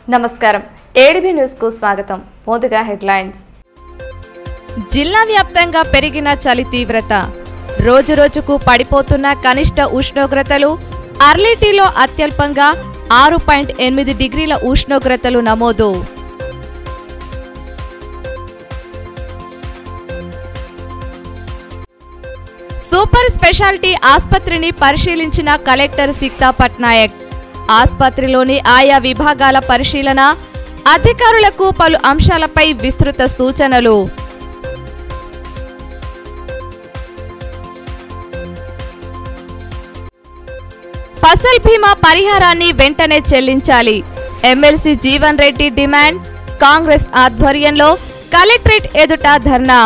నమస్కారం ఏడిబి న్యూస్కు స్వాగతం ముందుగా హెడ్లైన్స్ జిల్లా వ్యాప్తంగా పెరిగిన చలి తీవ్రత రోజురోజుకు పడిపోతున్న కనిష్ట ఉష్ణోగ్రతలు అర్లిటీలో అత్యల్పంగా ఆరు పాయింట్ ఎనిమిది డిగ్రీల ఉష్ణోగ్రతలు నమోదు సూపర్ స్పెషాలిటీ ఆసుపత్రిని పరిశీలించిన కలెక్టర్ సిక్తా పట్నాయక్ ఆసుపత్రిలోని ఆయా విభాగాల పరిశీలన అధికారులకు పలు అంశాలపై విస్తృత సూచనలు ఫసల్ బీమా పరిహారాన్ని వెంటనే చెల్లించాలి ఎమ్మెల్సీ జీవన్ రెడ్డి డిమాండ్ కాంగ్రెస్ ఆధ్వర్యంలో కలెక్టరేట్ ఎదుట ధర్నా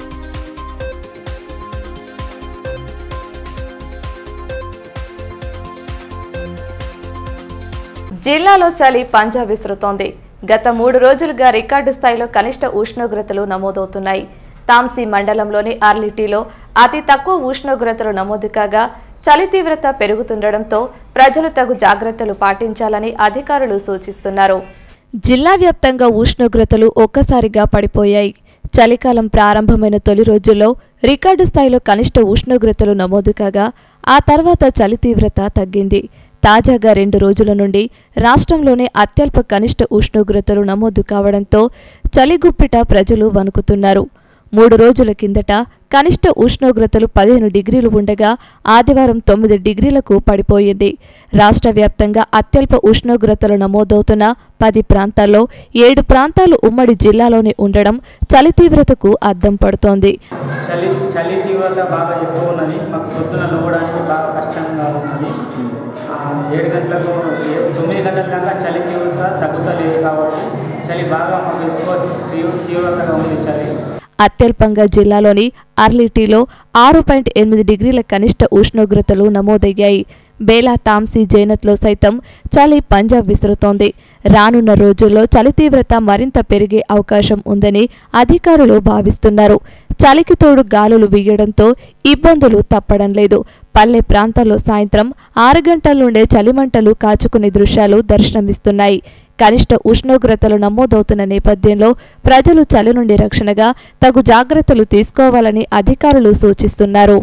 జిల్లాలో చలి పంజా విసురుతోంది గత మూడు రోజులుగా రికార్డు స్థాయిలో కనిష్ట ఉష్ణోగ్రతలు నమోదవుతున్నాయి తాంసీ మండలంలోని ఆర్లిటీలో అతి తక్కువ ఉష్ణోగ్రతలు నమోదు కాగా చలి తీవ్రత పెరుగుతుండటంతో ప్రజలు తగు జాగ్రత్తలు పాటించాలని అధికారులు సూచిస్తున్నారు జిల్లా వ్యాప్తంగా ఉష్ణోగ్రతలు ఒక్కసారిగా పడిపోయాయి చలికాలం ప్రారంభమైన తొలి రోజుల్లో రికార్డు స్థాయిలో కనిష్ట ఉష్ణోగ్రతలు నమోదు కాగా ఆ తర్వాత చలి తీవ్రత తగ్గింది తాజాగా రెండు రోజుల నుండి రాష్ట్రంలోనే అత్యల్ప కనిష్ట ఉష్ణోగ్రతలు నమోదు కావడంతో చలిగుప్పిట ప్రజలు వణుకుతున్నారు మూడు రోజుల కిందట కనిష్ట ఉష్ణోగ్రతలు పదిహేను డిగ్రీలు ఉండగా ఆదివారం తొమ్మిది డిగ్రీలకు పడిపోయింది రాష్ట్ర వ్యాప్తంగా అత్యల్ప ఉష్ణోగ్రతలు నమోదవుతున్న పది ప్రాంతాల్లో ఏడు ప్రాంతాలు ఉమ్మడి జిల్లాలోనే ఉండడం చలి తీవ్రతకు అద్దం పడుతోంది చలి చలి తీవ్రత బాగా ఎక్కువ ఉన్నది మాకు పొద్దున లేవడానికి బాగా కష్టంగా ఉన్నది ఆ, ఏడు గంటలకు ఏ- తొమ్మిది గంటల దాకా చలి తీవ్రత తగ్గుతలేదు కాబట్టి చలి బాగా మాకు ఎక్కువ తీవ్ర తీవ్రతగా ఉంది చలి అత్యల్పంగా జిల్లాలోని అర్లిటీలో ఆరు పాయింట్ ఎనిమిది డిగ్రీల కనిష్ట ఉష్ణోగ్రతలు నమోదయ్యాయి బేలా తాంసీ జైనత్లో సైతం చలి పంజాబ్ విసురుతోంది రానున్న రోజుల్లో చలి తీవ్రత మరింత పెరిగే అవకాశం ఉందని అధికారులు భావిస్తున్నారు చలికి తోడు గాలులు వీయడంతో ఇబ్బందులు తప్పడం లేదు పల్లె ప్రాంతాల్లో సాయంత్రం ఆరు గంటల నుండే చలిమంటలు కాచుకునే దృశ్యాలు దర్శనమిస్తున్నాయి కనిష్ట ఉష్ణోగ్రతలు నమోదవుతున్న నేపథ్యంలో ప్రజలు చలి నుండి రక్షణగా తగు జాగ్రత్తలు తీసుకోవాలని అధికారులు సూచిస్తున్నారు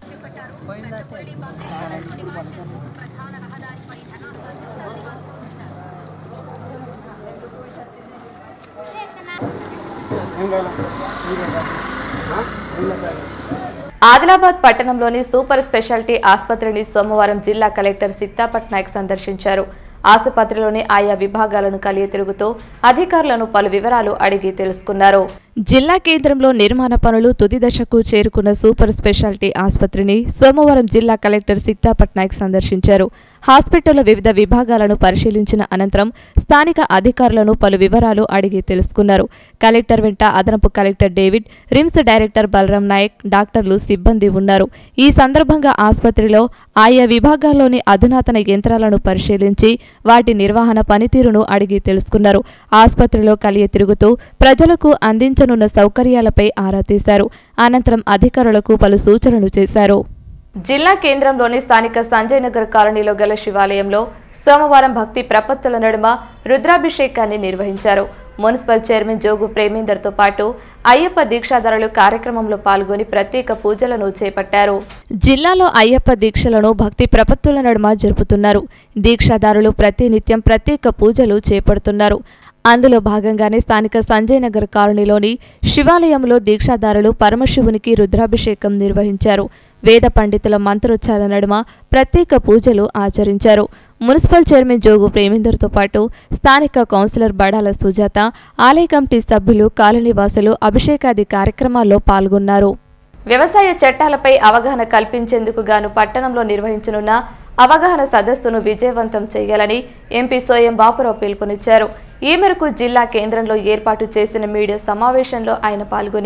ఆదిలాబాద్ పట్టణంలోని సూపర్ స్పెషాలిటీ ఆసుపత్రిని సోమవారం జిల్లా కలెక్టర్ సిక్తా పట్నాయక్ సందర్శించారు ఆసుపత్రిలోని ఆయా విభాగాలను కలిగి తిరుగుతూ అధికారులను పలు వివరాలు అడిగి తెలుసుకున్నారు జిల్లా కేంద్రంలో నిర్మాణ పనులు తుది దశకు చేరుకున్న సూపర్ స్పెషాలిటీ ఆసుపత్రిని సోమవారం జిల్లా కలెక్టర్ సిక్తా పట్నాయక్ సందర్శించారు హాస్పిటల్ వివిధ విభాగాలను పరిశీలించిన అనంతరం స్థానిక అధికారులను పలు వివరాలు అడిగి తెలుసుకున్నారు కలెక్టర్ వెంట అదనపు collector David RIMS director Balaram Naik డాక్టర్లు సిబ్బంది ఉన్నారు ఈ సందర్భంగా ఆసుపత్రిలో ఆయా విభాగాల్లోని అధునాతన యంత్రాలను పరిశీలించి వాటి నిర్వహణ పనితీరును అడిగి తెలుసుకున్నారు ఆసుపత్రిలో కలియ తిరుగుతూ ప్రజలకు అందించనున్న సౌకర్యాలపై ఆరా తీశారు అనంతరం అధికారులకు పలు సూచనలు చేశారు జిల్లా కేంద్రంలోని స్థానిక సంజయ్ నగర్ కాలనీలో గల శివాలయంలో సోమవారం భక్తి ప్రపత్తుల నడుమ రుద్రాభిషేకాన్ని నిర్వహించారు మున్సిపల్ చైర్మన్ జోగు ప్రేమేందర్తో పాటు అయ్యప్ప దీక్షాదారులు కార్యక్రమంలో పాల్గొని ప్రత్యేక పూజలను చేపట్టారు జిల్లాలో అయ్యప్ప దీక్షలను భక్తి ప్రపత్తుల నడుమ జరుపుతున్నారు దీక్షాదారులు ప్రతినిత్యం ప్రత్యేక పూజలు చేపడుతున్నారు అందులో భాగంగానే స్థానిక సంజయ్ నగర్ కాలనీలోని శివాలయంలో దీక్షాదారులు పరమశివునికి రుద్రాభిషేకం నిర్వహించారు వేద పండితుల మంత్రోచ్చారణ నడుమ ప్రత్యేక పూజలు ఆచరించారు మున్సిపల్ చైర్మన్ జోగు ప్రేమేందర్తో పాటు స్థానిక కౌన్సిలర్ బడాల సుజాత ఆలయ కమిటీ సభ్యులు కాలనీవాసులు అభిషేకాది కార్యక్రమాల్లో పాల్గొన్నారు వ్యవసాయ చట్టాలపై అవగాహన కల్పించేందుకు గాను పట్టణంలో నిర్వహించనున్న అవగాహన సదస్సును విజయవంతం చేయాలని ఎంపీ సోయం బాపురావు పిలుపునిచ్చారు ఈ మేరకు జిల్లా కేంద్రంలో ఏర్పాటు చేసిన మీడియా సమావేశంలో ఆయన పాల్గొని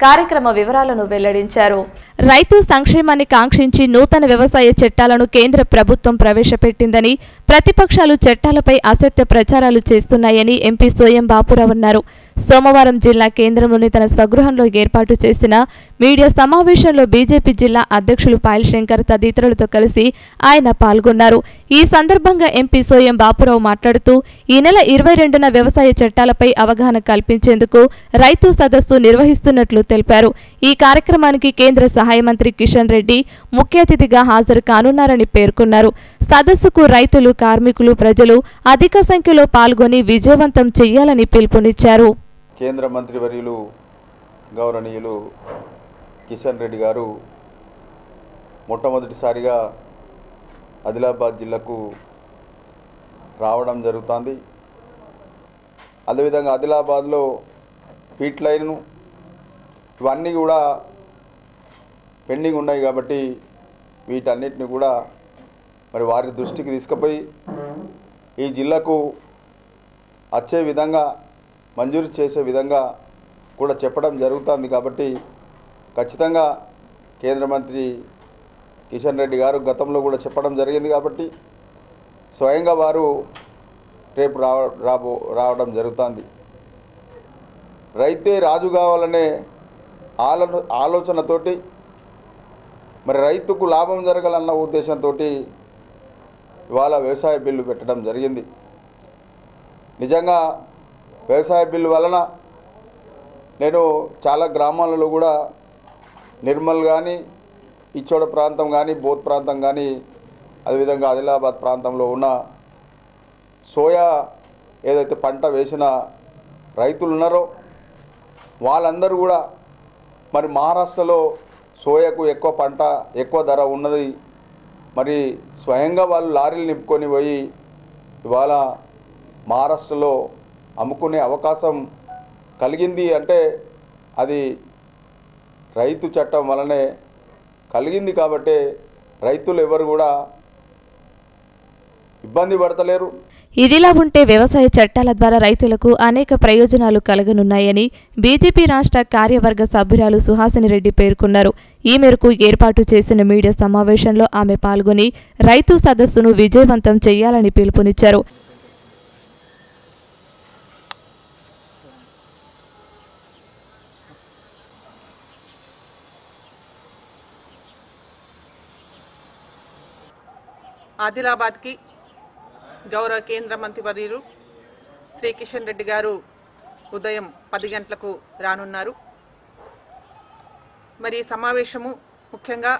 కార్యక్రమ వివరాలను వెల్లడించారు రైతు సంక్షేమాన్ని కాంక్షించి నూతన వ్యవసాయ చట్టాలను కేంద్ర ప్రభుత్వం ప్రవేశపెట్టిందని ప్రతిపక్షాలు చట్టాలపై అసత్య ప్రచారాలు చేస్తున్నాయని ఎంపీ సోయం బాపురావు అన్నారు సోమవారం జిల్లా కేంద్రంలోని తన స్వగృహంలో ఏర్పాటు చేసిన మీడియా సమావేశంలో బీజేపీ జిల్లా అధ్యక్షులు పాయల్ శంకర్ తదితరులతో కలిసి ఆయన పాల్గొన్నారు ఈ సందర్భంగా ఎంపీ సోయం బాపురావు మాట్లాడుతూ ఈ నెల ఇరవై రెండున వ్యవసాయ చట్టాలపై అవగాహన కల్పించేందుకు రైతు సదస్సు నిర్వహిస్తున్నట్లు తెలిపారు ఈ కార్యక్రమానికి కేంద్ర సహాయ మంత్రి కిషన్ రెడ్డి ముఖ్య అతిథిగా హాజరు కానున్నారని పేర్కొన్నారు సదస్సుకు రైతులు కార్మికులు ప్రజలు అధిక సంఖ్యలో పాల్గొని విజయవంతం చేయాలని పిలుపునిచ్చారు కేంద్ర మంత్రివర్యులు గౌరవనీయులు కిషన్ రెడ్డి గారు మొట్టమొదటిసారిగా ఆదిలాబాద్ జిల్లాకు రావడం జరుగుతుంది అదేవిధంగా ఆదిలాబాద్లో పీట్ లైను ఇవన్నీ కూడా పెండింగ్ ఉన్నాయి కాబట్టి వీటన్నిటిని కూడా మరి వారి దృష్టికి తీసుకుపోయి ఈ జిల్లాకు వచ్చే విధంగా మంజూరు చేసే విధంగా కూడా చెప్పడం జరుగుతుంది కాబట్టి ఖచ్చితంగా కేంద్ర మంత్రి కిషన్ రెడ్డి గారు గతంలో కూడా చెప్పడం జరిగింది కాబట్టి స్వయంగా వారు రేపు రావ రాబో రావడం జరుగుతుంది రైతే రాజు కావాలనే ఆలో ఆలోచనతోటి మరి రైతుకు లాభం జరగాలన్న ఉద్దేశంతో ఇవాళ వ్యవసాయ బిల్లు పెట్టడం జరిగింది నిజంగా వ్యవసాయ బిల్లు వలన నేను చాలా గ్రామాలలో కూడా నిర్మల్ కానీ ఇచ్చోడ ప్రాంతం కానీ బోత్ ప్రాంతం కానీ అదేవిధంగా ఆదిలాబాద్ ప్రాంతంలో ఉన్న సోయా ఏదైతే పంట వేసిన రైతులు ఉన్నారో వాళ్ళందరూ కూడా మరి మహారాష్ట్రలో సోయాకు ఎక్కువ పంట ఎక్కువ ధర ఉన్నది మరి స్వయంగా వాళ్ళు లారీలు నింపుకొని పోయి ఇవాళ మహారాష్ట్రలో అమ్ముకునే అవకాశం కలిగింది అంటే అది రైతు చట్టం వలనే కలిగింది కాబట్టి రైతులు ఎవరు కూడా ఇబ్బంది పడతలేరు ఇదిలా ఉంటే వ్యవసాయ చట్టాల ద్వారా రైతులకు అనేక ప్రయోజనాలు కలగనున్నాయని బీజేపీ రాష్ట్ర కార్యవర్గ సభ్యురాలు సుహాసిని రెడ్డి పేర్కొన్నారు ఈ మేరకు ఏర్పాటు చేసిన మీడియా సమావేశంలో ఆమె పాల్గొని రైతు సదస్సును విజయవంతం చేయాలని పిలుపునిచ్చారు ఆదిలాబాద్కి గౌరవ కేంద్ర మంత్రివర్యులు శ్రీ కిషన్ రెడ్డి గారు ఉదయం పది గంటలకు రానున్నారు మరి ఈ సమావేశము ముఖ్యంగా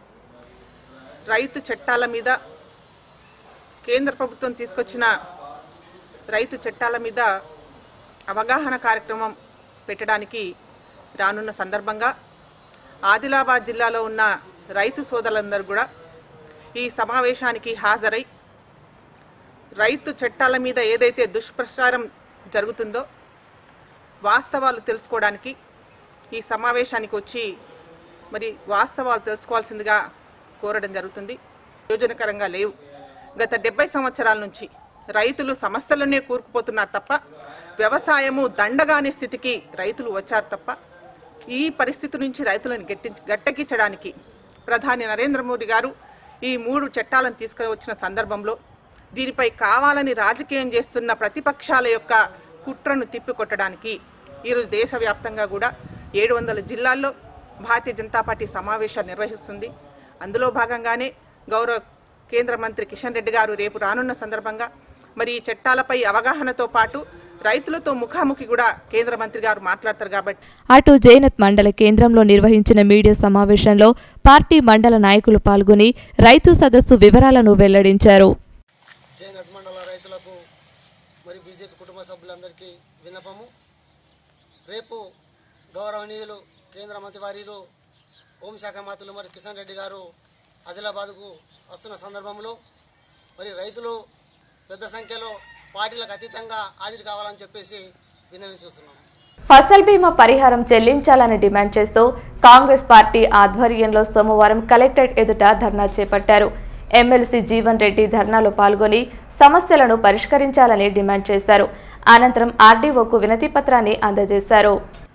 రైతు చట్టాల మీద కేంద్ర ప్రభుత్వం తీసుకొచ్చిన రైతు చట్టాల మీద అవగాహన కార్యక్రమం పెట్టడానికి రానున్న సందర్భంగా ఆదిలాబాద్ జిల్లాలో ఉన్న రైతు సోదరులందరూ కూడా ఈ సమావేశానికి హాజరై రైతు చట్టాల మీద ఏదైతే దుష్ప్రచారం జరుగుతుందో వాస్తవాలు తెలుసుకోవడానికి ఈ సమావేశానికి వచ్చి మరి వాస్తవాలు తెలుసుకోవాల్సిందిగా కోరడం జరుగుతుంది ప్రయోజనకరంగా లేవు గత డెబ్బై సంవత్సరాల నుంచి రైతులు సమస్యలనే కూరుకుపోతున్నారు తప్ప వ్యవసాయము దండగానే స్థితికి రైతులు వచ్చారు తప్ప ఈ పరిస్థితి నుంచి రైతులను గట్టి గట్టెక్కించడానికి ప్రధాని నరేంద్ర మోదీ గారు ఈ మూడు చట్టాలను తీసుకుని వచ్చిన సందర్భంలో దీనిపై కావాలని రాజకీయం చేస్తున్న ప్రతిపక్షాల యొక్క కుట్రను తిప్పికొట్టడానికి ఈరోజు దేశవ్యాప్తంగా కూడా ఏడు వందల జిల్లాల్లో భారతీయ జనతా పార్టీ సమావేశాలు నిర్వహిస్తుంది అందులో భాగంగానే గౌరవ కేంద్ర మంత్రి కిషన్ రెడ్డి గారు రేపు రానున్న సందర్భంగా మరి ఈ చట్టాలపై అవగాహనతో పాటు రైతులతో ముఖాముఖి కూడా కేంద్ర మంత్రి గారు మాట్లాడతారు కాబట్టి అటు జైనత్ మండల కేంద్రంలో నిర్వహించిన మీడియా సమావేశంలో పార్టీ మండల నాయకులు పాల్గొని రైతు సదస్సు వివరాలను వెల్లడించారు జైనత్ మండల రైతులకు మరి బీజేపీ కుటుంబ సభ్యులందరికీ విన్నపము రేపు గౌరవనీయులు కేంద్ర మంత్రి వారిలు హోంశాఖ మంత్రులు మరి కిషన్ రెడ్డి గారు ఆదిలాబాద్కు వస్తున్న సందర్భంలో మరి రైతులు పెద్ద సంఖ్యలో పార్టీలకు అతీతంగా హాజరు కావాలని చెప్పేసి విన్నవించుస్తున్నాము ఫసల్ బీమా పరిహారం చెల్లించాలని డిమాండ్ చేస్తూ కాంగ్రెస్ పార్టీ ఆధ్వర్యంలో సోమవారం కలెక్టరేట్ ఎదుట ధర్నా చేపట్టారు ఎమ్మెల్సీ జీవన్ రెడ్డి ధర్నాలో పాల్గొని సమస్యలను పరిష్కరించాలని డిమాండ్ చేశారు అనంతరం ఆర్డీఓకు వినతి పత్రాన్ని అందజేశారు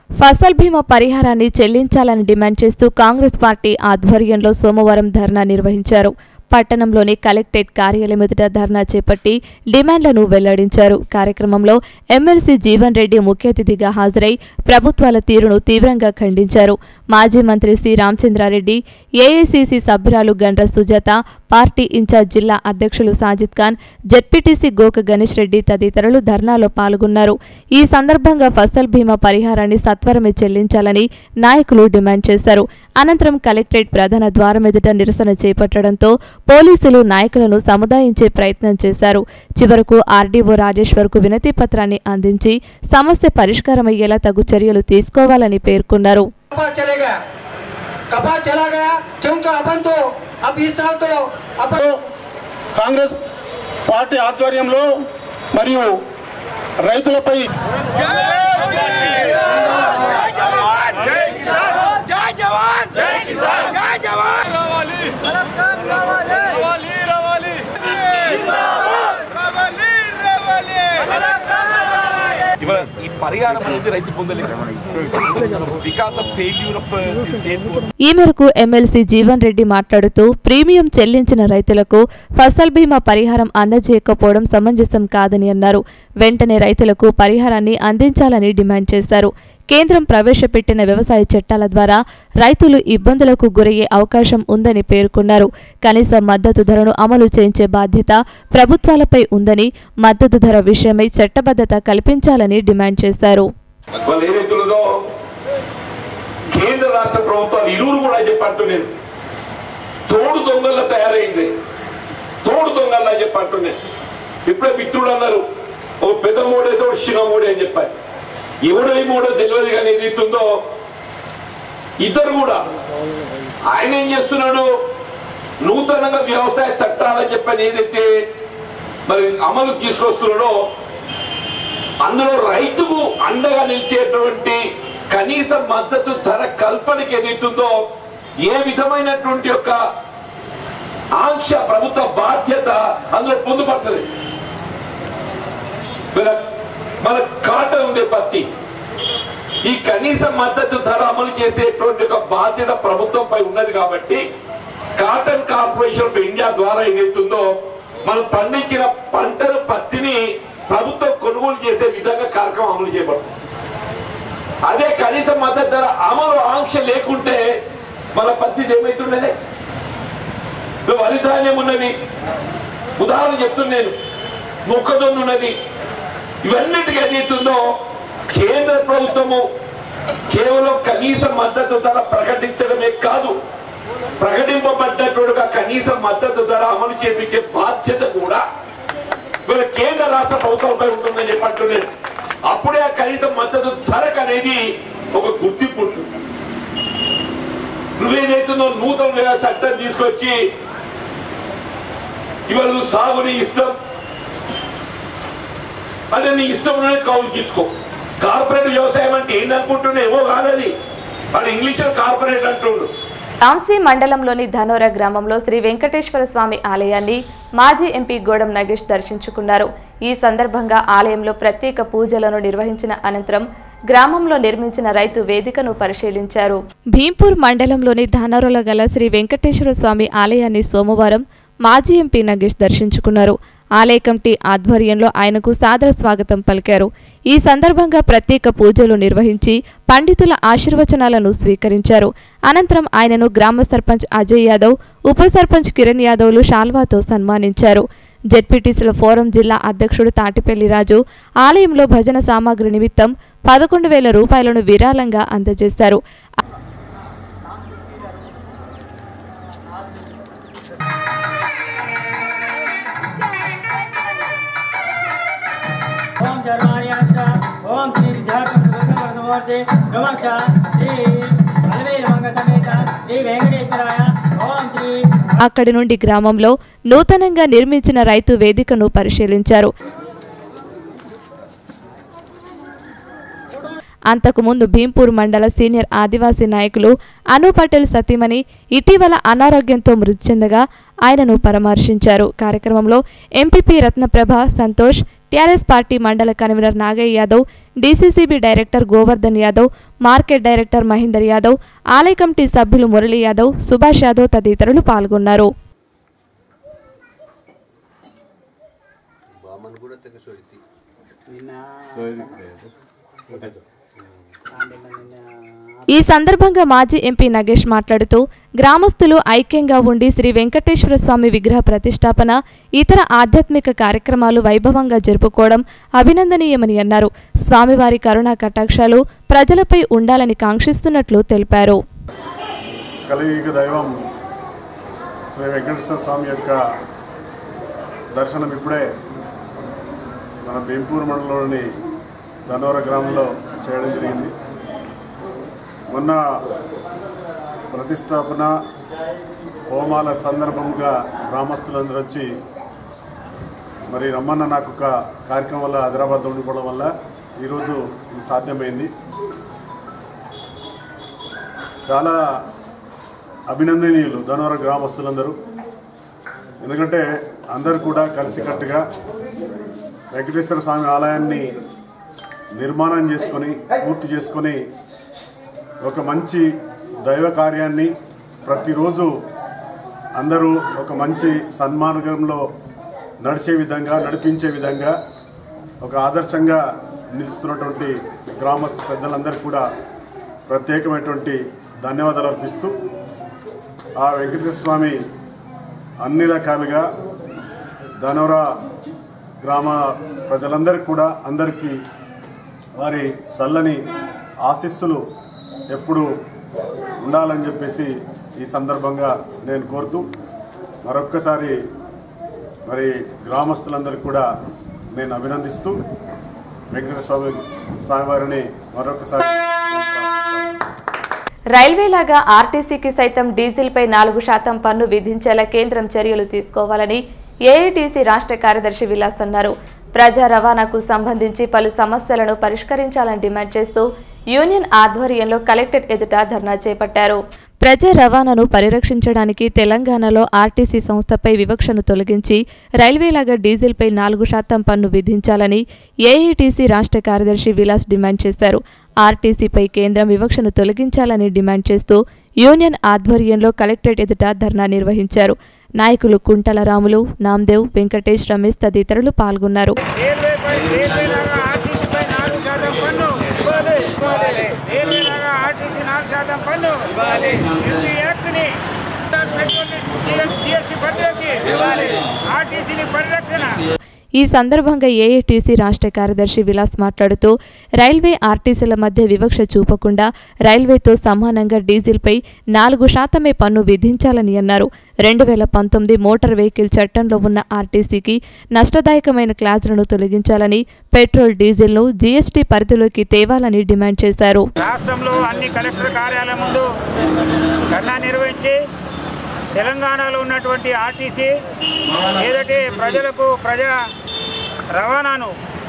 ఫసల్ బీమా పరిహారాన్ని చెల్లించాలని డిమాండ్ చేస్తూ కాంగ్రెస్ పార్టీ ఆధ్వర్యంలో సోమవారం ధర్నా నిర్వహించారు పట్టణంలోని కలెక్టరేట్ కార్యాలయం ఎదుట ధర్నా చేపట్టి డిమాండ్లను వెల్లడించారు కార్యక్రమంలో ఎమ్మెల్సీ జీవన్ రెడ్డి ముఖ్య అతిథిగా హాజరై ప్రభుత్వాల తీరును తీవ్రంగా ఖండించారు మాజీ మంత్రి సి రామచంద్రారెడ్డి ఏఐసిసి సభ్యురాలు గండ్ర సుజాత పార్టీ ఇన్ఛార్జ్ జిల్లా అధ్యక్షులు సాజిద్ ఖాన్ జెడ్పీటీసీ గోక గణేష్ రెడ్డి తదితరులు ధర్నాలో పాల్గొన్నారు ఈ సందర్భంగా ఫసల్ బీమా పరిహారాన్ని సత్వరమే చెల్లించాలని నాయకులు డిమాండ్ చేశారు అనంతరం కలెక్టరేట్ ప్రధాన ద్వారం ఎదుట నిరసన చేపట్టడంతో పోలీసులు నాయకులను సముదాయించే ప్రయత్నం చేశారు చివరకు ఆర్డీఓ రాజేశ్వర్కు వినతి పత్రాన్ని అందించి సమస్య పరిష్కారమయ్యేలా తగు చర్యలు తీసుకోవాలని పేర్కొన్నారు कपा चले गया कपा चला गया क्योंकि अपन तो अब इस साल तो अपन కాంగ్రెస్ పార్టీ ఆధ్వర్యంలో మరియు రైతులపై ఇవాళ ఈ పరిహారం అనేది రైతు పొందలేదు because of failure of the state ఈ మేరకు ఎమ్మెల్సీ జీవన్ రెడ్డి మాట్లాడుతూ ప్రీమియం చెల్లించిన రైతులకు ఫసల్ బీమా పరిహారం అందజేయకపోవడం సమంజసం కాదని అన్నారు వెంటనే రైతులకు పరిహారాన్ని అందించాలని డిమాండ్ చేశారు కేంద్రం ప్రవేశపెట్టిన వ్యవసాయ చట్టాల ద్వారా రైతులు ఇబ్బందులకు గురయ్యే అవకాశం ఉందని పేర్కొన్నారు కనీస మద్దతు ధరను అమలు చేయించే బాధ్యత ప్రభుత్వాలపై ఉందని మద్దతు ధర విషయమై చట్టబద్ధత కల్పించాలని డిమాండ్ చేశారు వాళ్ళు ఏదైతున్నదో కేంద్ర రాష్ట్ర ప్రభుత్వాలు ఇరువురు కూడా చెప్పట్టు నేను తోడు దొంగల్లా తయారైంది తోడు దొంగల్లా చెప్పట్టు నేను ఇప్పుడే మిత్రుడు అన్నారు ఓ పెద్ద మూడేదో చిన్న మూడే అని చెప్పారు ఎవడో ఈ మూడో తెలియదు కానీ ఏదైతుందో ఇద్దరు కూడా ఆయన ఏం చేస్తున్నాడు నూతనంగా వ్యవసాయ చట్టాలని చెప్పని ఏదైతే మరి అమలు తీసుకొస్తున్నాడో అందులో రైతుకు అండగా నిలిచేటువంటి కనీస మద్దతు ధర కల్పనకి ఏదైతుందో ఏ విధమైనటువంటి యొక్క ఆంక్ష ప్రభుత్వ బాధ్యత అందులో పొందుపరచలేదు మన- మన కాటన్ ఉండే పత్తి ఈ కనీస మద్దతు ధర అమలు చేసేటువంటి ఒక బాధ్యత ప్రభుత్వంపై ఉన్నది కాబట్టి కాటన్ కార్పొరేషన్ ఆఫ్ ఇండియా ద్వారా ఏదైతుందో మనం పండించిన పంటను పత్తిని ప్రభుత్వం కొనుగోలు చేసే విధంగా కార్యక్రమం అమలు చేయబడుతుంది అదే కనీస మద్దతు ధర అమలు ఆంక్ష లేకుంటే మన పరిస్థితి ఏమైతుండేది ఇప్పుడు వరి ధాన్యం ఉన్నది ఉదాహరణ చెప్తున్నా నేను మొక్కజొన్న ఉన్నది ఇవన్నిటికీ ఏదైతుందో కేంద్ర ప్రభుత్వము కేవలం కనీస మద్దతు ధర ప్రకటించడమే కాదు ప్రకటింపబడ్డట్టుగా కనీస మద్దతు ధర అమలు చేపించే బాధ్యత కూడా వీళ్ళ కేంద్ర రాష్ట్ర ప్రభుత్వంపై ఉంటుందని చెప్పంటున్నాను అప్పుడే ఆ కనీస మద్దతు ధరకు అనేది ఒక గుర్తింపు ఉంటుంది నువ్వేదైతుందో నూతన వ్యవసాయ చట్టం తీసుకొచ్చి ఇవాళ నువ్వు సాగుని ఇష్టం అదే నీ ఇష్టం ఉన్నది కౌలుకి ఇచ్చుకో కార్పొరేట్ వ్యవసాయం అంటే ఏందనుకుంటున్నా ఏమో కాదది వాడు ఇంగ్లీష్లో కార్పొరేట్ అంటుండు తాంసీ మండలంలోని ధనోర గ్రామంలో శ్రీ వెంకటేశ్వర స్వామి ఆలయాన్ని మాజీ ఎంపీ గోడం నగేష్ దర్శించుకున్నారు ఈ సందర్భంగా ఆలయంలో ప్రత్యేక పూజలను నిర్వహించిన అనంతరం గ్రామంలో నిర్మించిన రైతు వేదికను పరిశీలించారు భీంపూర్ మండలంలోని ధానరుల గల శ్రీ వెంకటేశ్వర స్వామి ఆలయాన్ని సోమవారం మాజీ ఎంపీ నగేష్ దర్శించుకున్నారు ఆలయ కమిటీ ఆధ్వర్యంలో ఆయనకు సాదర స్వాగతం పలికారు ఈ సందర్భంగా ప్రత్యేక పూజలు నిర్వహించి పండితుల ఆశీర్వచనాలను స్వీకరించారు అనంతరం ఆయనను గ్రామ సర్పంచ్ అజయ్ యాదవ్ ఉప సర్పంచ్ కిరణ్ యాదవ్లు షాల్వాతో సన్మానించారు జెడ్పీటీసీల ఫోరం జిల్లా అధ్యక్షుడు తాటిపల్లి రాజు ఆలయంలో భజన సామాగ్రి నిమిత్తం పదకొండు వేల రూపాయలను విరాళంగా అందజేశారు ఓం చర్మాణ్యాశ్చ ఓం శ్రీ విద్యాకర్మూర్తి నమః శ్రీ అలవేలమంగ సమేత శ్రీ వెంకటేశ్వరాయ ఓం శ్రీ అక్కడి నుండి గ్రామంలో నూతనంగా నిర్మించిన రైతు వేదికను పరిశీలించారు అంతకుముందు భీంపూర్ మండల సీనియర్ ఆదివాసీ నాయకులు అను పటేల్ సతీమణి ఇటీవల అనారోగ్యంతో మృతి చెందగా ఆయనను పరామర్శించారు కార్యక్రమంలో MPP Ratnaprabha Santosh TRS party మండల convener Nagaiah Yadav DCCB director Govardhan Yadav market director Mahender Yadav ఆలయ కమిటీ సభ్యులు మురళీ యాదవ్ సుభాష్ యాదవ్ తదితరులు పాల్గొన్నారు ఈ సందర్భంగా మాజీ ఎంపీ నగేష్ మాట్లాడుతూ గ్రామస్తులు ఐక్యంగా ఉండి శ్రీ వెంకటేశ్వర స్వామి విగ్రహ ప్రతిష్టాపన ఇతర ఆధ్యాత్మిక కార్యక్రమాలు వైభవంగా జరుపుకోవడం అభినందనీయమని అన్నారు స్వామివారి కరుణా కటాక్షాలు ప్రజలపై ఉండాలని కాంక్షిస్తున్నట్లు తెలిపారు కలియుగ దైవం శ్రీ వెంకటేశ్వర స్వామి యొక్క దర్శనం ఇప్పుడే మన భీంపూర్ మండలంలోని ధనోర గ్రామంలో చేయడం జరిగింది మొన్న ప్రతిష్టాపన హోమాల సందర్భంగా గ్రామస్తులందరూ వచ్చి మరి రమ్మన్న నాకు ఒక కార్యక్రమం వల్ల హైదరాబాద్లో ఉండిపోవడం వల్ల ఈరోజు ఇది సాధ్యమైంది చాలా అభినందనీయులు ధనవర గ్రామస్తులందరూ ఎందుకంటే అందరూ కూడా కలిసికట్టుగా వెంకటేశ్వర స్వామి ఆలయాన్ని నిర్మాణం చేసుకొని పూర్తి చేసుకొని ఒక మంచి దైవ కార్యాన్ని ప్రతిరోజు అందరూ ఒక మంచి సన్మార్గంలో నడిచే విధంగా నడిపించే విధంగా ఒక ఆదర్శంగా నిలుస్తున్నటువంటి గ్రామస్తు పెద్దలందరికీ కూడా ప్రత్యేకమైనటువంటి ధన్యవాదాలు అర్పిస్తూ ఆ వెంకటేశ్వర స్వామి అన్ని రకాలుగా ధనవర గ్రామ ప్రజలందరికీ కూడా అందరికీ వారి చల్లని ఆశీస్సులు ఎప్పుడు ఉండాలని చెప్పేసి ఈ సందర్భంగా నేను కోరుతూ మరొక్కసారి మరి గ్రామస్తులందరికీ కూడా నేను అభినందిస్తూ వెంకటేశ్వర స్వామి స్వామివారిని మరొకసారి రైల్వేలాగా ఆర్టీసీకి సైతం డీజిల్పై నాలుగు శాతం పన్ను విధించేలా కేంద్రం చర్యలు తీసుకోవాలని ఏఐటీసీ రాష్ట్ర కార్యదర్శి విలాస్ అన్నారు ప్రజా రవాణాకు సంబంధించి పలు సమస్యలను పరిష్కరించాలని డిమాండ్ చేస్తూ యూనియన్ ఆధ్వర్యంలో కలెక్టరేట్ ఎదుట ధర్నా చేపట్టారు ప్రజా రవాణాను పరిరక్షించడానికి తెలంగాణలో ఆర్టీసీ సంస్థపై వివక్షను తొలగించి రైల్వేలాగా డీజిల్పై నాలుగు శాతం పన్ను విధించాలని ఏఐటీసీ రాష్ట్ర కార్యదర్శి విలాస్ డిమాండ్ చేశారు ఆర్టీసీపై కేంద్రం వివక్షను తొలగించాలని డిమాండ్ చేస్తూ యూనియన్ ఆధ్వర్యంలో కలెక్టరేట్ ఎదుట ధర్నా నిర్వహించారు నాయకులు కుంటల రాములు నామ్దేవ్ వెంకటేష్ రమేష్ తదితరులు పాల్గొన్నారు రైల్వేపై రైల్వేలాగా ఆర్టీసీపై నాలుగు శాతం పన్ను ఇవ్వాలి ఇవ్వాలి రైల్వేలాగా ఆర్టీసీ నాలుగు శాతం పన్ను ఇవ్వాలి ఎంపీ యాక్ట్ని పెట్రోల్ జిఎస్టీ పద్ధతికి ఇవ్వాలి ఆర్టీసీని పరిరక్షణ ఈ సందర్భంగా ఏఐటీసీ రాష్ట్ర కార్యదర్శి విలాస్ మాట్లాడుతూ రైల్వే ఆర్టీసీల మధ్య వివక్ష చూపకుండా రైల్వేతో సమానంగా డీజిల్పై నాలుగు శాతమే పన్ను విధించాలని అన్నారు రెండు వేల పంతొమ్మిది మోటార్ వెహికల్ చట్టంలో ఉన్న ఆర్టీసీకి నష్టదాయకమైన క్లాజులను తొలగించాలని పెట్రోల్ డీజిల్ను జీఎస్టీ పరిధిలోకి తేవాలని డిమాండ్ చేశారు రాష్ట్రంలో అన్ని కలెక్టర్ కార్యాలయం ముందు ధర్నా నిర్వహించి తెలంగాణలో ఉన్నటువంటి ఆర్టీసీ ఏదైతే ప్రజలకు ప్రజా రవాణాను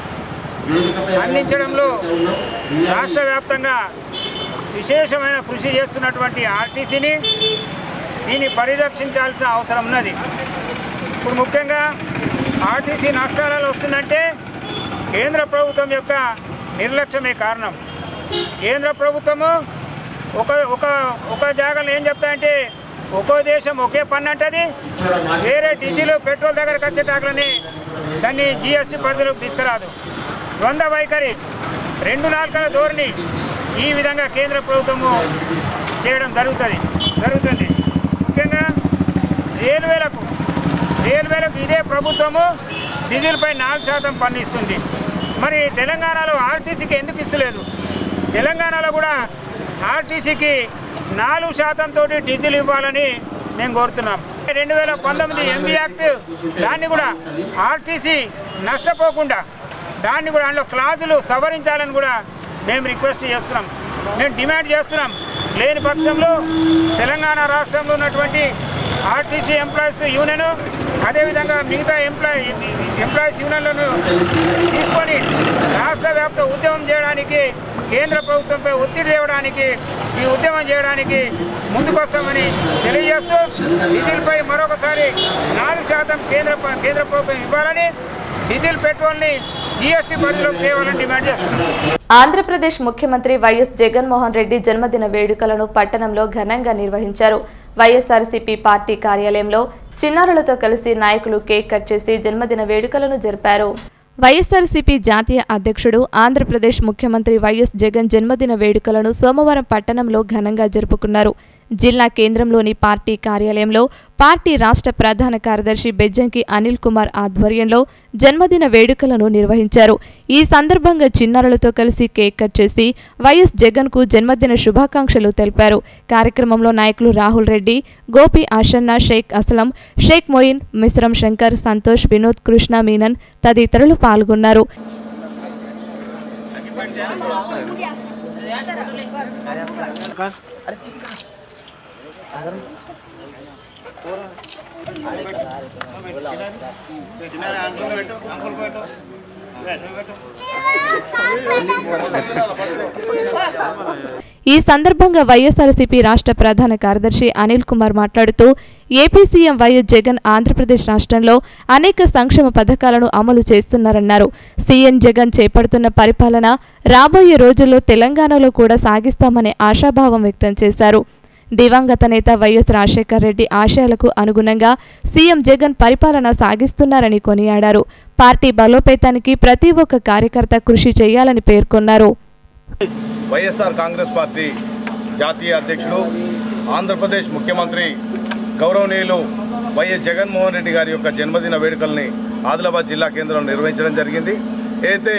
అందించడంలో రాష్ట్ర వ్యాప్తంగా విశేషమైన కృషి చేస్తున్నటువంటి ఆర్టీసీని దీన్ని పరిరక్షించాల్సిన అవసరం ఉన్నది ఇప్పుడు ముఖ్యంగా ఆర్టీసీ నష్టాలలో వస్తుందంటే కేంద్ర ప్రభుత్వం యొక్క నిర్లక్ష్యమే కారణం కేంద్ర ప్రభుత్వము ఒక ఒక ఒక జాగాలో ఏం చెప్తాయంటే ఒక్కో దేశం ఒకే పన్ను అంటది వేరే డీజిల్ పెట్రోల్ దగ్గరకు వచ్చే టాకులని దాన్ని జిఎస్టీ పరిధిలోకి తీసుకురాదు ద్వంద్వ వైఖరి రెండు నాలుకల ధోరణి ఈ విధంగా కేంద్ర ప్రభుత్వము చేయడం జరుగుతుంది జరుగుతుంది ముఖ్యంగా రైల్వేలకు రైల్వేలకు ఇదే ప్రభుత్వము డీజిల్పై నాలుగు శాతం పన్ను ఇస్తుంది మరి తెలంగాణలో ఆర్టీసీకి ఎందుకు ఇస్తలేదు తెలంగాణలో కూడా ఆర్టీసీకి నాలుగు శాతం తోటి డీజిల్ ఇవ్వాలని మేము కోరుతున్నాం రెండు వేల పంతొమ్మిది ఎంబీ యాక్ట్ దాన్ని కూడా ఆర్టీసీ నష్టపోకుండా దాన్ని కూడా అందులో క్లాజులు సవరించాలని కూడా మేము రిక్వెస్ట్ చేస్తున్నాం మేము డిమాండ్ చేస్తున్నాం లేని పక్షంలో తెలంగాణ రాష్ట్రంలో ఉన్నటువంటి ఆర్టీసీ ఎంప్లాయీస్ యూనియన్ అదేవిధంగా మిగతా ఎంప్లాయీ ఎంప్లాయీస్ యూనియన్లను తీసుకొని రాష్ట్ర వ్యాప్త ఉద్యమం చేయడానికి కేంద్ర ప్రభుత్వంపై ఒత్తిడి తేవడానికి ఈ ఉద్యమం చేయడానికి ముందుకొస్తామని తెలియజేస్తూ డీజిల్పై మరొకసారి నాలుగు శాతం కేంద్ర కేంద్ర ప్రభుత్వం ఇవ్వాలని డీజిల్ పెట్రోల్ని జీఎస్టీ పరిధిలోకి తేవాలని డిమాండ్ చేస్తున్నాం ఆంధ్రప్రదేశ్ ముఖ్యమంత్రి వైఎస్ జగన్మోహన్ రెడ్డి జన్మదిన వేడుకలను పట్టణంలో ఘనంగా నిర్వహించారు వైఎస్ఆర్సీపీ పార్టీ కార్యాలయంలో చిన్నారులతో కలిసి నాయకులు కేక్ కట్ చేసి జన్మదిన వేడుకలను జరిపారు వైఎస్ఆర్సీపీ జాతీయ అధ్యక్షుడు ఆంధ్రప్రదేశ్ ముఖ్యమంత్రి వైఎస్ జగన్ జన్మదిన వేడుకలను సోమవారం పట్టణంలో ఘనంగా జరుపుకున్నారు జిల్లా కేంద్రంలోని పార్టీ కార్యాలయంలో పార్టీ రాష్ట్ర ప్రధాన కార్యదర్శి బెజ్జంకి అనిల్ కుమార్ ఆధ్వర్యంలో జన్మదిన వేడుకలను నిర్వహించారు ఈ సందర్భంగా చిన్నారులతో కలిసి కేక్ కట్ చేసి వైఎస్ జగన్ కు జన్మదిన శుభాకాంక్షలు తెలిపారు కార్యక్రమంలో నాయకులు రాహుల్ రెడ్డి గోపి ఆషన్న షేక్ అస్లం షేక్ మొయిన్ మిశ్రం శంకర్ సంతోష్ వినోద్ కృష్ణ మీనన్ తదితరులు పాల్గొన్నారు ఈ సందర్భంగా వైఎస్ఆర్సీపీ రాష్ట్ర ప్రధాన కార్యదర్శి అనిల్ కుమార్ మాట్లాడుతూ AP CM YS Jagan Andhra Pradesh రాష్ట్రంలో అనేక సంక్షేమ పథకాలను అమలు చేస్తున్నారన్నారు సీఎం జగన్ చేపడుతున్న పరిపాలన రాబోయే రోజుల్లో తెలంగాణలో కూడా సాగిస్తామనే ఆశాభావం వ్యక్తం చేశారు దివంగత నేత వైఎస్ రాజశేఖర్ రెడ్డి ఆశయాలకు అనుగుణంగా సీఎం జగన్ పరిపాలన సాగిస్తున్నారని కొనియాడారు పార్టీ బలోపేతానికి ప్రతి ఒక్క కార్యకర్త కృషి చేయాలని పేర్కొన్నారు వైఎస్ఆర్ కాంగ్రెస్ పార్టీ జాతీయ అధ్యక్షుడు ఆంధ్రప్రదేశ్ ముఖ్యమంత్రి గౌరవనీయులు వైఎస్ జగన్మోహన్ రెడ్డి గారి యొక్క జన్మదిన వేడుకల్ని ఆదిలాబాద్ జిల్లా కేంద్రంలో నిర్వహించడం జరిగింది అయితే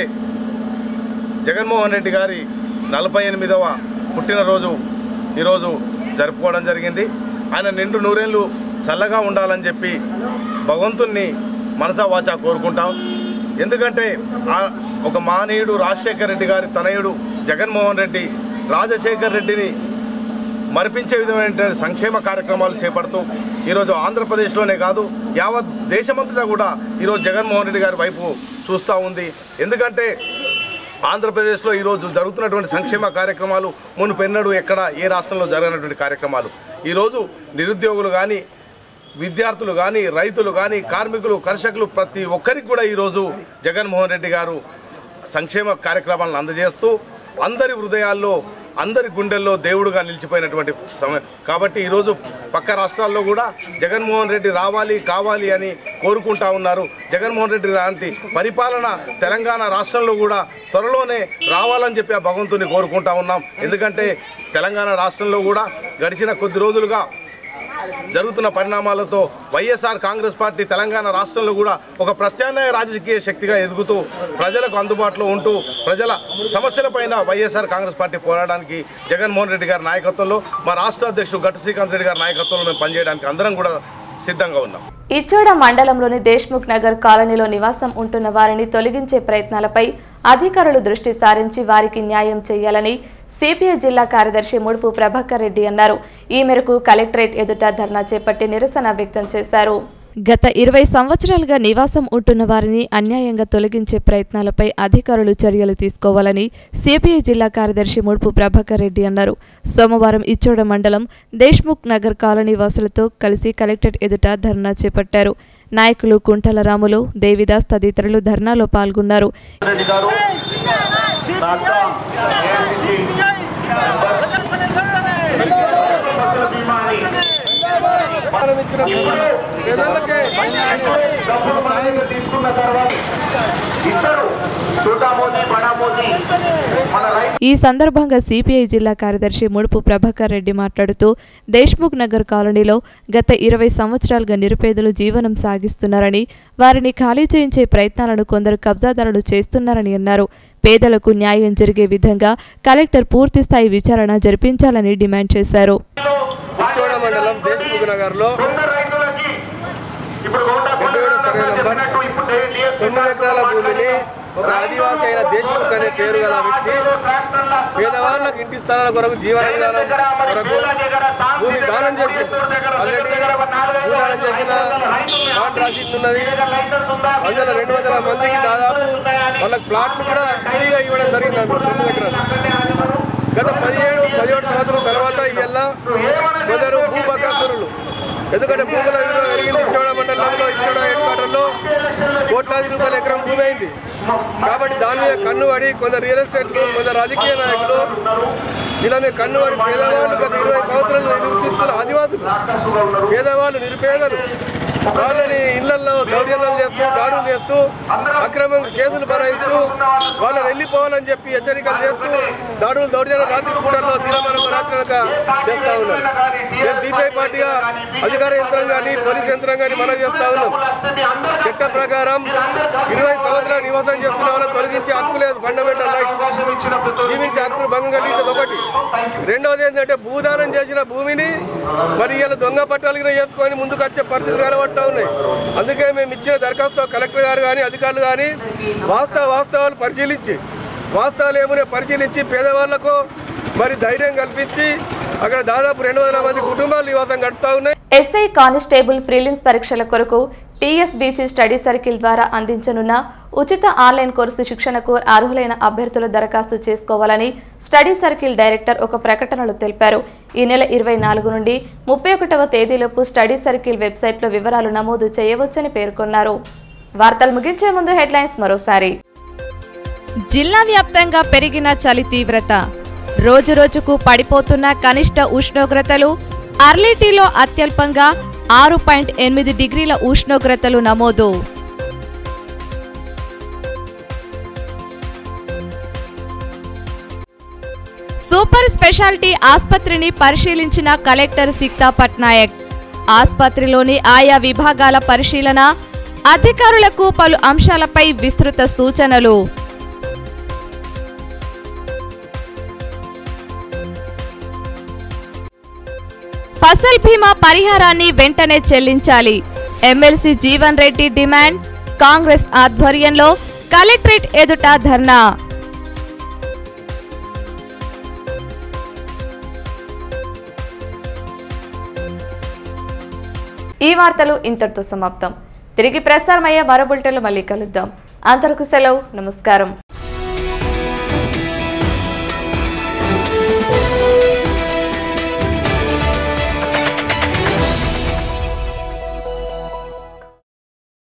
జగన్మోహన్ రెడ్డి గారి నలభై ఎనిమిదవ పుట్టినరోజు ఈరోజు జరుపుకోవడం జరిగింది ఆయన నిండు నూరేళ్ళు చల్లగా ఉండాలని చెప్పి భగవంతుణ్ణి మనసా వాచా కోరుకుంటాం ఎందుకంటే ఆ ఒక మానీయుడు రాజశేఖర్ రెడ్డి గారి తనయుడు జగన్మోహన్ రెడ్డి రాజశేఖర్ రెడ్డిని మరిపించే విధమైన సంక్షేమ కార్యక్రమాలు చేపడుతూ ఈరోజు ఆంధ్రప్రదేశ్లోనే కాదు యావత్ దేశమంతటా కూడా ఈరోజు జగన్మోహన్ రెడ్డి గారి వైపు చూస్తూ ఉంది ఎందుకంటే ఆంధ్రప్రదేశ్లో ఈరోజు జరుగుతున్నటువంటి సంక్షేమ కార్యక్రమాలు మునుపెన్నడూ ఎక్కడ ఏ రాష్ట్రంలో జరగనటువంటి కార్యక్రమాలు ఈరోజు నిరుద్యోగులు కానీ విద్యార్థులు కానీ రైతులు కానీ కార్మికులు కర్షకులు ప్రతి ఒక్కరికి కూడా ఈరోజు జగన్మోహన్ రెడ్డి గారు సంక్షేమ కార్యక్రమాలను అందజేస్తూ అందరి హృదయాల్లో అందరి గుండెల్లో దేవుడుగా నిలిచిపోయినటువంటి సమయం కాబట్టి ఈరోజు పక్క రాష్ట్రాల్లో కూడా జగన్మోహన్ రెడ్డి రావాలి కావాలి అని కోరుకుంటా ఉన్నారు జగన్మోహన్ రెడ్డి లాంటి పరిపాలన తెలంగాణ రాష్ట్రంలో కూడా త్వరలోనే రావాలని చెప్పి ఆ భగవంతుని కోరుకుంటా ఉన్నాం ఎందుకంటే తెలంగాణ రాష్ట్రంలో కూడా గడిచిన కొద్ది రోజులుగా జరుగుతున్న పరిణామాలతో వైఎస్ఆర్ కాంగ్రెస్ పార్టీ తెలంగాణ రాష్ట్రంలో కూడా ఒక ప్రత్యామ్నాయ రాజకీయ శక్తిగా ఎదుగుతూ ప్రజలకు అందుబాటులో ఉంటూ ప్రజల సమస్యలపైన వైఎస్ఆర్ కాంగ్రెస్ పార్టీ పోరాడడానికి జగన్మోహన్ రెడ్డి గారి నాయకత్వంలో మా రాష్ట్ర అధ్యక్షుడు గట్టు శ్రీకాంత్ రెడ్డి గారి నాయకత్వంలో మేము పనిచేయడానికి అందరం కూడా సిద్ధంగా ఉన్నాం ఇచ్చోడ మండలంలోని దేశ్ముఖ్ నగర్ కాలనీలో నివాసం ఉంటున్న వారిని తొలగించే ప్రయత్నాలపై అధికారులు దృష్టి సారించి వారికి న్యాయం చేయాలని సిపిఐ జిల్లా కార్యదర్శి ముడుపు ప్రభాకర్ రెడ్డి అన్నారు ఈ మేరకు కలెక్టరేట్ ఎదుట ధర్నా చేపట్టి నిరసన వ్యక్తం చేశారు గత ఇరవై సంవత్సరాలుగా నివాసం ఉంటున్న వారిని అన్యాయంగా తొలగించే ప్రయత్నాలపై అధికారులు చర్యలు తీసుకోవాలని సిపిఐ జిల్లా కార్యదర్శి ముడుపు ప్రభాకర్ రెడ్డి అన్నారు సోమవారం ఇచ్చోడ మండలం దేశ్ముఖ్ నగర్ కాలనీ వాసులతో కలిసి కలెక్టరేట్ ఎదుట ధర్నా చేపట్టారు నాయకులు కుంటల రాములు దేవిదాస్ తదితరులు ధర్నాలో పాల్గొన్నారు రెడ్డి గారు నా అక్క ఏఐసిసి ఫసల్ బీమాని డబ్బులు మన దగ్గర తీసుకున్న తర్వాత ఇద్దరు छोटा मोदी बड़ा मोदी మన రైతు ఈ సందర్భంగా సిపిఐ జిల్లా కార్యదర్శి ముడుపు ప్రభాకర్ రెడ్డి మాట్లాడుతూ దేశ్ముఖ్ నగర్ కాలనీలో గత ఇరవై సంవత్సరాలుగా నిరుపేదలు జీవనం సాగిస్తున్నారని వారిని ఖాళీ చేయించే ప్రయత్నాలను కొందరు కబ్జాదారులు చేస్తున్నారని అన్నారు పేదలకు న్యాయం జరిగే విధంగా కలెక్టర్ పూర్తిస్థాయి విచారణ జరిపించాలని డిమాండ్ చేశారు ఇచ్చోడ మండలం దేశ్ముఖ్ నగర్లో రెండు ఏడు సర్వే నంబర్ తొమ్మిది ఎకరాల భూమిని ఒక ఆదివాసి అయిన దేశ్ముఖ్ అనే పేరు గల వ్యక్తి పేదవాళ్ళకు ఇంటి స్థలాల కొరకు జీవన విధానం కొరకు భూమి దానం చేసి ఆల్రెడీ భూదానం చేసిన ప్లాట్ రాసింది ఉన్నది అందులో రెండు వందల మందికి దాదాపు వాళ్ళకి ప్లాట్లు కూడా ఫ్రీగా ఇవ్వడం జరిగింది అన్నమాట, తొమ్మిది ఎకరాలు గత పదిహేడు పదిహేడు సంవత్సరం తర్వాత ఇవాళ కొందరు భూబకాసురులు ఎందుకంటే భూముల విలువ పెరిగింది ఇచ్చోడ మండలంలో ఇచ్చోడ హెడ్ క్వార్టర్లో కోట్లాది రూపాయల ఎకరం భూమి అయింది కాబట్టి దాని మీద కన్ను పడి కొందరు రియల్ ఎస్టేట్లు కొందరు రాజకీయ నాయకులు ఇలా మీద కన్ను పడి పేదవాళ్ళు గత ఇరవై సంవత్సరాలు నివసిస్తున్న ఆదివాసులు పేదవాళ్ళు నిరుపేదలు వాళ్ళని ఇళ్లలో దౌర్జన్యాలు చేస్తూ దాడులు చేస్తూ అక్రమంగా కేసులు బరాయిస్తూ వాళ్ళని వెళ్ళిపోవాలని చెప్పి హెచ్చరికలు చేస్తూ దాడులు దౌర్జన్యాలు రాత్రి కూడల్లో దినమనకు రాత్రనక చేస్తా ఉన్నారు మేము సిపిఐ పార్టీగా అధికార యంత్రాంగాన్ని పోలీస్ యంత్రాంగాన్ని మనం చేస్తా ఉన్నాం చట్ట ప్రకారం ఇరవై సంవత్సరాలు నివాసం చేస్తున్న వాళ్ళని తొలగించే హక్కు లేదు ఫండమెంటల్ రైట్ జీవించే హక్కును భంగం కలిగించేది ఒకటి రెండవది ఏంటంటే భూదానం చేసిన భూమిని మరి ఇలా దొంగ పట్టాలు గిన చేసుకొని ముందుకు వచ్చే పరిస్థితులు కనబడతా ఉన్నాయి అందుకే మేము ఇచ్చిన దరఖాస్తు కలెక్టర్ గారు కానీ అధికారులు కానీ వాస్తవ వాస్తవాలు పరిశీలించి వాస్తవాలు ఏమైనా పరిశీలించి పేదవాళ్లకు మరి ధైర్యం కల్పించి అక్కడ దాదాపు రెండు వందల మంది కుటుంబాలు నివాసం గడుపుతా ఉన్నాయి ఎస్ఐ కానిస్టేబుల్ ప్రిలిమ్స్ పరీక్షల కొరకు టీఎస్బీసీ స్టడీ సర్కిల్ ద్వారా అందించనున్న ఉచిత ఆన్లైన్ కోర్సు శిక్షణకు అర్హులైన అభ్యర్థులు దరఖాస్తు చేసుకోవాలని స్టడీ సర్కిల్ డైరెక్టర్ ఒక ప్రకటనలో తెలిపారు ఈ నెల ఇరవై నాలుగు నుండి ముప్పై ఒకటవ తేదీలోపు స్టడీ సర్కిల్ వెబ్సైట్లో వివరాలు నమోదు చేయవచ్చని పేర్కొన్నారు వార్తలు ముగించే ముందు హెడ్లైన్స్ మరోసారి జిల్లా వ్యాప్తంగా పెరిగిన చలి తీవ్రత రోజురోజుకు పడిపోతున్న కనిష్ట ఉష్ణోగ్రతలు అర్లిటీలో అత్యల్పంగా ఆరు పాయింట్ ఎనిమిది డిగ్రీల ఉష్ణోగ్రతలు నమోదు సూపర్ స్పెషాలిటీ ఆసుపత్రిని పరిశీలించిన కలెక్టర్ సిక్తా పట్నాయక్ ఆసుపత్రిలోని ఆయా విభాగాల పరిశీలన అధికారులకు పలు అంశాలపై విస్తృత సూచనలు ఫసల్ బీమా పరిహారాన్ని వెంటనే చెల్లించాలి ఎమ్మెల్సీ జీవన్ రెడ్డి డిమాండ్ కాంగ్రెస్ ఆధ్వర్యంలో కలెక్టరేట్ ఎదుట ధర్నా ఈ వార్తలు ఇంతటితో సమాప్తం తిరిగి ప్రసారమయ్యే మరో బులెటిన్లో మళ్ళీ కలుద్దాం అంతవరకు సెలవు నమస్కారం